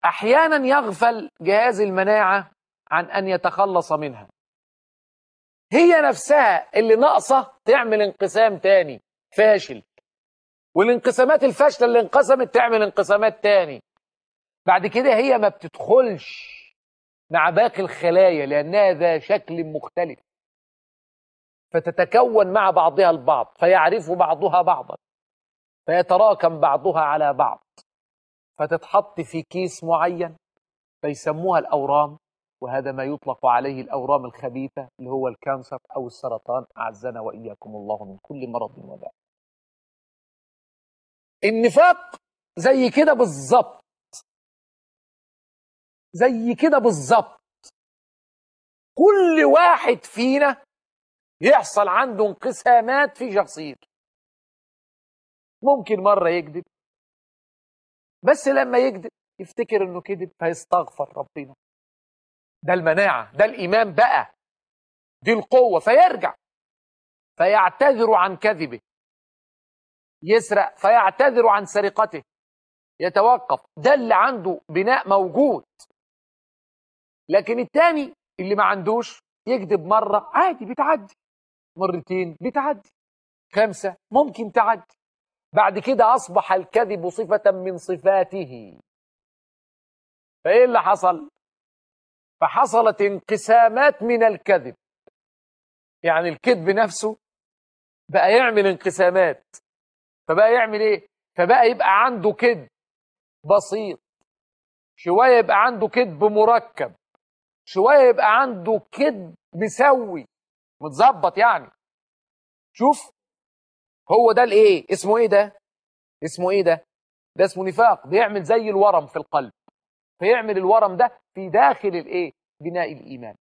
أحيانا يغفل جهاز المناعة عن أن يتخلص منها هي نفسها اللي ناقصة تعمل انقسام تاني فاشل والانقسامات الفاشلة اللي انقسمت تعمل انقسامات تاني بعد كده هي ما بتدخلش مع باقي الخلايا لأنها ذا شكل مختلف فتتكون مع بعضها البعض فيعرف بعضها بعضا فيتراكم بعضها على بعض فتتحط في كيس معين فيسموها الأورام وهذا ما يطلق عليه الأورام الخبيثة اللي هو الكانسر أو السرطان أعزنا وإياكم الله من كل مرض وباء النفاق زي كده بالظبط زي كده بالظبط كل واحد فينا يحصل عنده انقسامات في شخصيته ممكن مرة يكذب بس لما يكذب يفتكر انه كذب فيستغفر ربنا ده المناعة ده الإيمان بقى دي القوة فيرجع فيعتذر عن كذبه يسرق فيعتذر عن سرقته يتوقف ده اللي عنده بناء موجود لكن التاني اللي ما عندوش يكذب مرة عادي بتعدي مرتين بتعدي خمسة ممكن تعدي بعد كده أصبح الكذب صفة من صفاته فإيه اللي حصل فحصلت انقسامات من الكذب يعني الكذب نفسه بقى يعمل انقسامات فبقى يعمل ايه فبقى يبقى عنده كذب بسيط شوية يبقى عنده كذب مركب شوية يبقى عنده كذب مسوي متظبط يعني شوف هو ده الايه اسمه ايه ده اسمه ايه ده ده اسمه نفاق بيعمل زي الورم في القلب فيعمل الورم ده في داخل الايه بناء الايمان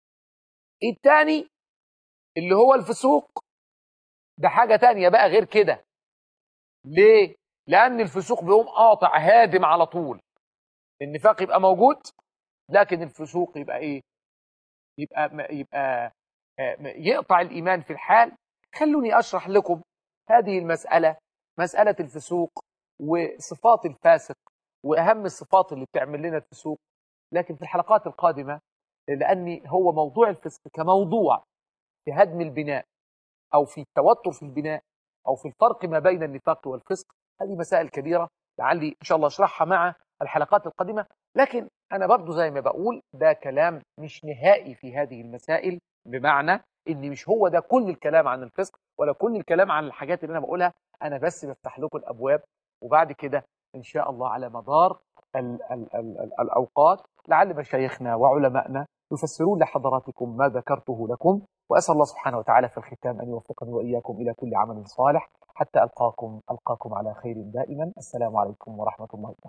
الثاني اللي هو الفسوق ده حاجة تانية بقى غير كده ليه لان الفسوق بيقوم قاطع هادم على طول النفاق يبقى موجود لكن الفسوق يبقى ايه يبقى يبقى يقطع الايمان في الحال خلوني اشرح لكم هذه المساله مساله الفسوق وصفات الفاسق واهم الصفات اللي بتعمل لنا الفسوق لكن في الحلقات القادمه لاني هو موضوع الفسق كموضوع في هدم البناء او في التوتر في البناء او في الفرق ما بين النفاق والفسق هذه مسائل كبيره لعلي ان شاء الله اشرحها مع الحلقات القادمه لكن انا برضو زي ما بقول ده كلام مش نهائي في هذه المسائل بمعنى ان مش هو ده كل الكلام عن الفسق ولا كل الكلام عن الحاجات اللي انا بقولها انا بس بفتح لكم الابواب وبعد كده ان شاء الله على مدار ال ال ال ال الاوقات لعل مشايخنا وعلمائنا يفسرون لحضراتكم ما ذكرته لكم واسال الله سبحانه وتعالى في الختام ان يوفقني واياكم الى كل عمل صالح حتى القاكم القاكم على خير دائما السلام عليكم ورحمه الله وبركاته